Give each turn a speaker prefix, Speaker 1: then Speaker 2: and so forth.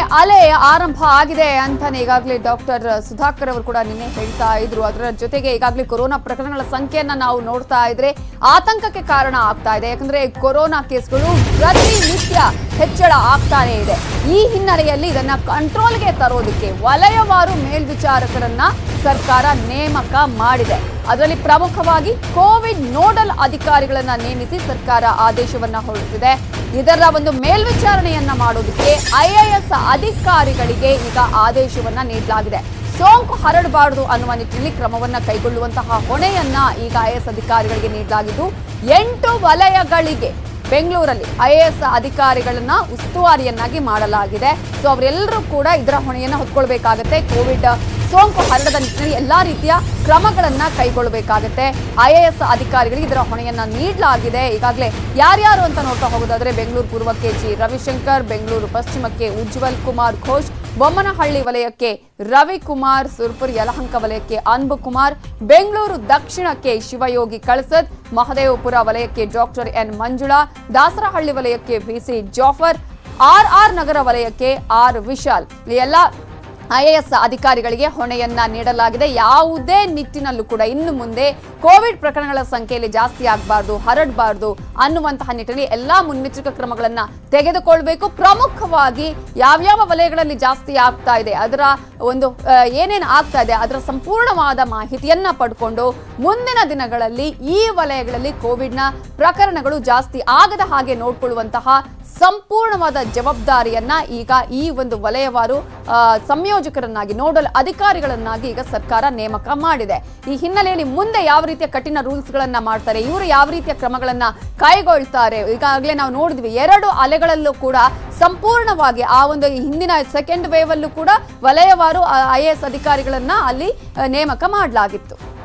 Speaker 1: ಅಲೆ ಆರಂಭ ಆಗಿದೆ ಅಂತಾನೆ ಈಗಾಗಲೇ ಡಾಕ್ಟರ್ ಸುಧಾಕರ್ ಅವರು ಕೂಡ ನಿನ್ನೆ ಹೇಳ್ತಾ ಇದ್ರು ಅದರ ಜೊತೆಗೆ ಈಗಾಗಲೇ ಕೊರೋನಾ ಪ್ರಕರಣಗಳ ಸಂಖ್ಯೆಯನ್ನ ನಾವು ನೋಡ್ತಾ ಇದ್ರೆ ಆತಂಕಕ್ಕೆ ಕಾರಣ ಆಗ್ತಾ ಇದೆ ಯಾಕಂದ್ರೆ ಕೊರೋನಾ ಕೇಸ್ಗಳು ಪ್ರತಿನಿತ್ಯ ಹೆಚ್ಚಳ ಆಗ್ತಾನೆ ಇದೆ ಈ ಹಿನ್ನೆಲೆಯಲ್ಲಿ ಇದನ್ನ ಕಂಟ್ರೋಲ್ಗೆ ತರೋದಕ್ಕೆ ವಲಯವಾರು ಮೇಲ್ವಿಚಾರಕರನ್ನ ಸರ್ಕಾರ ನೇಮಕ ಮಾಡಿದೆ ಅದರಲ್ಲಿ ಪ್ರಮುಖವಾಗಿ ಕೋವಿಡ್ ನೋಡಲ್ ಅಧಿಕಾರಿಗಳನ್ನ ನೇಮಿಸಿ ಸರ್ಕಾರ ಆದೇಶವನ್ನ ಹೊರಡಿಸಿದೆ ಇದರ ಒಂದು ಮೇಲ್ವಿಚಾರಣೆಯನ್ನ ಮಾಡೋದಕ್ಕೆ ಐಎಎಸ್ ಅಧಿಕಾರಿಗಳಿಗೆ ಈಗ ಆದೇಶವನ್ನ ನೀಡಲಾಗಿದೆ ಸೋಂಕು ಹರಡಬಾರದು ಅನ್ನುವ ನಿಟ್ಟಿನಲ್ಲಿ ಕ್ರಮವನ್ನ ಕೈಗೊಳ್ಳುವಂತಹ ಹೊಣೆಯನ್ನ ಈಗ ಐಎಎಸ್ ಅಧಿಕಾರಿಗಳಿಗೆ ನೀಡಲಾಗಿದ್ದು ಎಂಟು ವಲಯಗಳಿಗೆ ಬೆಂಗಳೂರಲ್ಲಿ ಐಎಎಸ್ ಅಧಿಕಾರಿಗಳನ್ನ ಉಸ್ತುವಾರಿಯನ್ನಾಗಿ ಮಾಡಲಾಗಿದೆ ಸೊ ಅವರೆಲ್ಲರೂ ಕೂಡ ಇದರ ಹೊಣೆಯನ್ನ ಹೊತ್ಕೊಳ್ಬೇಕಾಗತ್ತೆ ಕೋವಿಡ್ ಸೋಂಕು ಹರಡದ ನಿಟ್ಟಿನಲ್ಲಿ ಎಲ್ಲಾ ರೀತಿಯ ಕ್ರಮಗಳನ್ನ ಕೈಗೊಳ್ಳಬೇಕಾಗತ್ತೆ ಐಎಎಸ್ ಅಧಿಕಾರಿಗಳಿಗೆ ಇದರ ಹೊಣೆಯನ್ನ ನೀಡಲಾಗಿದೆ ಈಗಾಗಲೇ ಯಾರ್ಯಾರು ಅಂತ ನೋಡ್ತಾ ಹೋಗೋದಾದ್ರೆ ಬೆಂಗಳೂರು ಪೂರ್ವಕ್ಕೆ ಜಿ ರವಿಶಂಕರ್ ಬೆಂಗಳೂರು ಪಶ್ಚಿಮಕ್ಕೆ ಉಜ್ವಲ್ ಕುಮಾರ್ ಘೋಷ್ ಬೊಮ್ಮನಹಳ್ಳಿ ವಲಯಕ್ಕೆ ರವಿಕುಮಾರ್ ಸುರ್ಪುರ್ ಯಲಹಂಕ ವಲಯಕ್ಕೆ ಅನ್ಬು ಕುಮಾರ್ ಬೆಂಗಳೂರು ದಕ್ಷಿಣಕ್ಕೆ ಶಿವಯೋಗಿ ಕಳಸದ್ ಮಹದೇವಪುರ ವಲಯಕ್ಕೆ ಡಾಕ್ಟರ್ ಎನ್ ಮಂಜುಳಾ ದಾಸರಹಳ್ಳಿ ವಲಯಕ್ಕೆ BC Jafar R R Nagar ವಲಯಕ್ಕೆ ಆರ್ ವಿಶಾಲ್ ಈ ಎಲ್ಲ ಐಎಎಸ್ ಅಧಿಕಾರಿಗಳಿಗೆ ಹೊಣೆಯನ್ನ ನೀಡಲಾಗಿದೆ ಯಾವುದೇ ನಿಟ್ಟಿನಲ್ಲೂ ಕೂಡ ಇನ್ನು ಮುಂದೆ ಕೋವಿಡ್ ಪ್ರಕರಣಗಳ ಸಂಖ್ಯೆಯಲ್ಲಿ ಜಾಸ್ತಿ ಆಗಬಾರ್ದು ಹರಡಬಾರ್ದು ಅನ್ನುವಂತಹ ನಿಟ್ಟಿನಲ್ಲಿ ಎಲ್ಲಾ ಮುನ್ನೆಚ್ಚರಿಕಾ ಕ್ರಮಗಳನ್ನ ತೆಗೆದುಕೊಳ್ಬೇಕು ಪ್ರಮುಖವಾಗಿ ಯಾವ್ಯಾವ ವಲಯಗಳಲ್ಲಿ ಜಾಸ್ತಿ ಆಗ್ತಾ ಇದೆ ಅದರ ಒಂದು ಆ, ಏನೇನು ಆಗ್ತಾ ಇದೆ ಅದರ ಸಂಪೂರ್ಣವಾದ ಮಾಹಿತಿಯನ್ನ ಪಡ್ಕೊಂಡು ಮುಂದಿನ ದಿನಗಳಲ್ಲಿ ಈ ವಲಯಗಳಲ್ಲಿ ಕೋವಿಡ್ನ ಪ್ರಕರಣಗಳು ಜಾಸ್ತಿ ಆಗದ ಹಾಗೆ ನೋಡ್ಕೊಳ್ಳುವಂತಹ ಸಂಪೂರ್ಣವಾದ ಜವಾಬ್ದಾರಿಯನ್ನ ಈಗ ಈ ಒಂದು ವಲಯವಾರು ಆ, ಸಂಯೋಜಕರನ್ನಾಗಿ ನೋಡಲ್ ಅಧಿಕಾರಿಗಳನ್ನಾಗಿ ಈಗ ಸರ್ಕಾರ ನೇಮಕ ಮಾಡಿದೆ ಈ ಹಿನ್ನೆಲೆಯಲ್ಲಿ ಮುಂದೆ ಯಾವ ರೀತಿಯ ಕಠಿಣ ರೂಲ್ಸ್ ಗಳನ್ನ ಮಾಡ್ತಾರೆ ಇವರು ಯಾವ ರೀತಿಯ ಕ್ರಮಗಳನ್ನ ಕೈಗೊಳ್ತಾರೆ ಈಗಾಗಲೇ ನಾವು ನೋಡಿದ್ವಿ ಎರಡು ಅಲೆಗಳಲ್ಲೂ ಕೂಡ ಸಂಪೂರ್ಣವಾಗಿ ಆ ಒಂದು ಹಿಂದಿನ ಸೆಕೆಂಡ್ ವೇವ್ ಅಲ್ಲೂ ಕೂಡ ವಲಯವಾರು ಐ ಎ ಎಸ್ ಅಧಿಕಾರಿಗಳನ್ನ ಅಲ್ಲಿ ಆ, ನೇಮಕ ಮಾಡಲಾಗಿತ್ತು